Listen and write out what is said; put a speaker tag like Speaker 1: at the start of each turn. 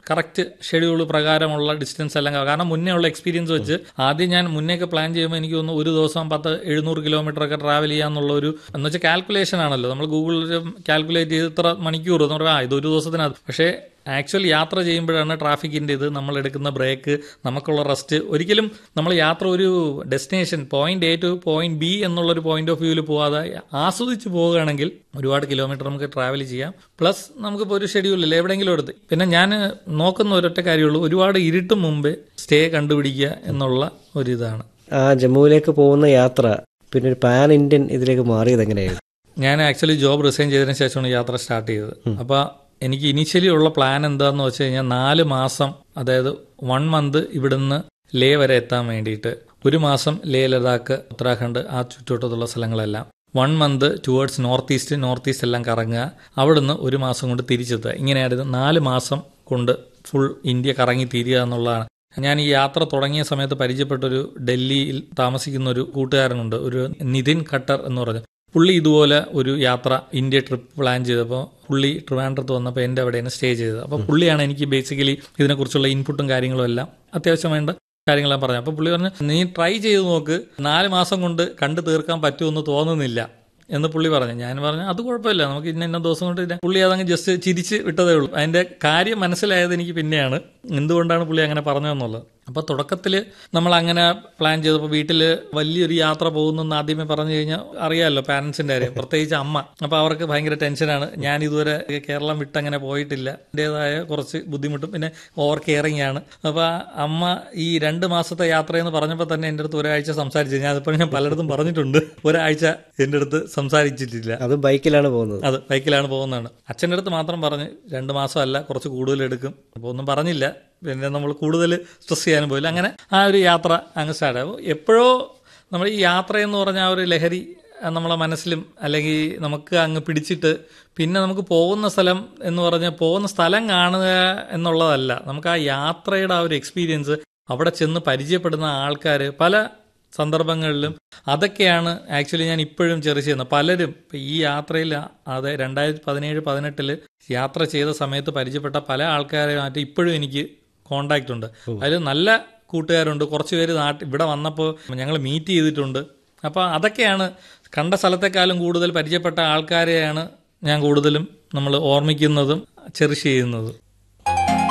Speaker 1: Correct schedule പ്രകാരമുള്ള distance എല്ലാം ക- കാരണം മുന്നേ ഉള്ള എക്സ്പീരിയൻസ് വെച്ച് ആദ്യം ഞാൻ മുന്നേ ഒക്കെ പ്ലാൻ ചെയ്യുമ്പോൾ എനിക്ക് തോന്നുന്നു ഒരു ദിവസം പത്ത് എഴുന്നൂറ് കിലോമീറ്റർ ഒക്കെ ട്രാവൽ ചെയ്യാന്നുള്ള ഒരു എന്ന് വെച്ചാൽ കാൽക്കുലേഷൻ ആണല്ലോ നമ്മൾ ഗൂഗിളിൽ കാൽക്കുലേറ്റ് ചെയ്ത് ഇത്ര മണിക്കൂർ എന്ന് പറയുമ്പോൾ ആ ഇത് ഒരു ദിവസത്തിനകത്ത് പക്ഷേ ആക്ച്വൽ യാത്ര ചെയ്യുമ്പോഴാണ് ട്രാഫിക്കിന്റെ ഇത് നമ്മൾ എടുക്കുന്ന ബ്രേക്ക് നമുക്കുള്ള റെസ്റ്റ് ഒരിക്കലും നമ്മൾ യാത്ര ഒരു destination point A to point B എന്നുള്ള ഒരു പോയിന്റ് ഓഫ് വ്യൂവിൽ പോകാതെ ആസ്വദിച്ച് പോവുകയാണെങ്കിൽ ഒരുപാട് കിലോമീറ്റർ നമുക്ക് ട്രാവൽ ചെയ്യാം പ്ലസ് നമുക്കിപ്പോൾ ഒരു ഷെഡ്യൂളിൽ എവിടെയെങ്കിലും എടുത്ത് പിന്നെ ഞാൻ നോക്കുന്ന ഒരൊറ്റ കാര്യമുള്ളൂ ഒരുപാട് ഇരുട്ടും മുമ്പേ സ്റ്റേ കണ്ടുപിടിക്കുക എന്നുള്ള ഒരിതാണ്
Speaker 2: ആ ജമ്മുവിലേക്ക് പോകുന്ന യാത്ര പിന്നെ ഒരു പാൻ ഇന്ത്യൻ ഇതിലേക്ക് മാറിയത് എങ്ങനെയായിരുന്നു
Speaker 1: ഞാൻ ആക്ച്വലി ജോബ് റിസൈൻ ചെയ്തതിന് ശേഷമാണ് യാത്ര സ്റ്റാർട്ട് ചെയ്തത് അപ്പോൾ എനിക്ക് ഇനീഷ്യലി ഉള്ള പ്ലാൻ എന്താന്ന് വെച്ച് കഴിഞ്ഞാൽ നാല് മാസം അതായത് വൺ മന്ത് ഇവിടുന്ന് ലേ വരെ എത്താൻ വേണ്ടിയിട്ട് ഒരു മാസം ലേ ലഡാക്ക് ഉത്തരാഖണ്ഡ് ആ ചുറ്റുവട്ടത്തുള്ള സ്ഥലങ്ങളെല്ലാം one month towards north east north east എല്ലാം കറങ്ങുക അവിടുന്ന് ഒരു മാസം കൊണ്ട് തിരിച്ചെത്തുക ഇങ്ങനെയായിരുന്നു നാല് മാസം കൊണ്ട് ഫുൾ ഇന്ത്യ കറങ്ങി തീരുക എന്നുള്ളതാണ് ഞാൻ ഈ യാത്ര തുടങ്ങിയ സമയത്ത് പരിചയപ്പെട്ടൊരു ഡൽഹിയിൽ താമസിക്കുന്ന ഒരു കൂട്ടുകാരനുണ്ട് ഒരു നിതിൻ ഖട്ടർ എന്ന് പറഞ്ഞു പുള്ളി ഇതുപോലെ ഒരു യാത്ര ഇന്ത്യ ട്രിപ്പ് പ്ലാൻ ചെയ്തപ്പോൾ പുള്ളി ട്രിവാൻഡ്രത്ത് വന്നപ്പോൾ എൻ്റെ അവിടെയാണ് സ്റ്റേ ചെയ്തത് അപ്പോൾ പുള്ളിയാണ് എനിക്ക് ബേസിക്കലി ഇതിനെക്കുറിച്ചുള്ള ഇൻപുട്ടും കാര്യങ്ങളും എല്ലാം അത്യാവശ്യം വേണ്ട കാര്യങ്ങളെല്ലാം പറഞ്ഞു അപ്പോൾ പുള്ളി പറഞ്ഞു നീ ട്രൈ ചെയ്ത് നോക്ക് നാല് മാസം കൊണ്ട് കണ്ടു തീർക്കാൻ പറ്റുമെന്ന് തോന്നുന്നില്ല എന്ന് പുള്ളി പറഞ്ഞു ഞാൻ പറഞ്ഞു അത് കുഴപ്പമില്ല നമുക്ക് ഇന്ന ഇന്ന ദിവസം കൊണ്ട് ഇല്ല." പുള്ളി അതങ്ങ് ജസ്റ്റ് ചിരിച്ച് വിട്ടതേ ഉള്ളൂ അതിന്റെ കാര്യം മനസ്സിലായത് എനിക്ക് പിന്നെയാണ് എന്തുകൊണ്ടാണ് പുള്ളി അങ്ങനെ പറഞ്ഞതെന്നുള്ളത് അപ്പൊ തുടക്കത്തിൽ നമ്മൾ അങ്ങനെ പ്ലാൻ ചെയ്തപ്പോൾ വീട്ടിൽ വലിയൊരു യാത്ര പോകുന്നെന്ന് ആദ്യമേ പറഞ്ഞു കഴിഞ്ഞാൽ അറിയാമല്ലോ പാരന്റ്സിന്റെ കാര്യം പ്രത്യേകിച്ച് അമ്മ അപ്പൊ അവർക്ക് ഭയങ്കര ടെൻഷനാണ് ഞാൻ ഇതുവരെ കേരളം വിട്ടങ്ങനെ പോയിട്ടില്ല അതിൻ്റെതായ കുറച്ച് ബുദ്ധിമുട്ടും പിന്നെ ഓവർ കെയറിങ് ആണ് അപ്പൊ അമ്മ ഈ രണ്ട് മാസത്തെ യാത്രയെന്ന് പറഞ്ഞപ്പോൾ തന്നെ എൻ്റെ അടുത്ത് ഒരാഴ്ച സംസാരിച്ചു ഞാൻ അതിപ്പോൾ ഞാൻ പലയിടത്തും പറഞ്ഞിട്ടുണ്ട് ഒരാഴ്ച എൻ്റെ അടുത്ത് സംസാരിച്ചിട്ടില്ല
Speaker 2: അതും ബൈക്കിലാണ് പോകുന്നത്
Speaker 1: അത് ബൈക്കിലാണ് പോകുന്നതാണ് അച്ഛൻ്റെ അടുത്ത് മാത്രം പറഞ്ഞ് രണ്ട് മാസമല്ല കുറച്ച് കൂടുതൽ എടുക്കും അപ്പോൾ ഒന്നും പറഞ്ഞില്ല പിന്നെ നമ്മൾ കൂടുതൽ സ്ട്രെസ് ചെയ്യാനും പോയില്ല അങ്ങനെ ആ ഒരു യാത്ര അങ്ങ് സ്റ്റാർട്ട് ആവും എപ്പോഴോ നമ്മൾ ഈ യാത്ര എന്ന് പറഞ്ഞ ആ ഒരു ലഹരി ആ, നമ്മളെ മനസ്സിലും അല്ലെങ്കിൽ നമുക്ക് അങ്ങ് പിടിച്ചിട്ട് പിന്നെ നമുക്ക് പോകുന്ന സ്ഥലം എന്ന് പറഞ്ഞാൽ പോകുന്ന സ്ഥലം കാണുക എന്നുള്ളതല്ല നമുക്ക് ആ യാത്രയുടെ ആ ഒരു എക്സ്പീരിയൻസ് അവിടെ ചെന്ന് പരിചയപ്പെടുന്ന ആൾക്കാർ പല സന്ദർഭങ്ങളിലും അതൊക്കെയാണ് ആക്ച്വലി ഞാൻ ഇപ്പോഴും ചെറിയ ചെയ്യുന്നത് പലരും ഇപ്പൊ ഈ യാത്രയിൽ അതെ രണ്ടായിരത്തി പതിനേഴ് പതിനെട്ടില് യാത്ര ചെയ്ത സമയത്ത് പരിചയപ്പെട്ട പല ആൾക്കാരുമായിട്ട് ഇപ്പോഴും എനിക്ക് കോണ്ടാക്ട് ഉണ്ട് അതിൽ നല്ല കൂട്ടുകാരുണ്ട് കുറച്ച് പേര് നാട്ടിൽ ഇവിടെ വന്നപ്പോൾ ഞങ്ങൾ മീറ്റ് ചെയ്തിട്ടുണ്ട് അപ്പോൾ അതൊക്കെയാണ് കണ്ട സ്ഥലത്തെക്കാളും കൂടുതൽ പരിചയപ്പെട്ട ആൾക്കാരെയാണ് ഞാൻ കൂടുതലും നമ്മൾ ഓർമ്മിക്കുന്നതും ചെറിഷ് ചെയ്യുന്നതും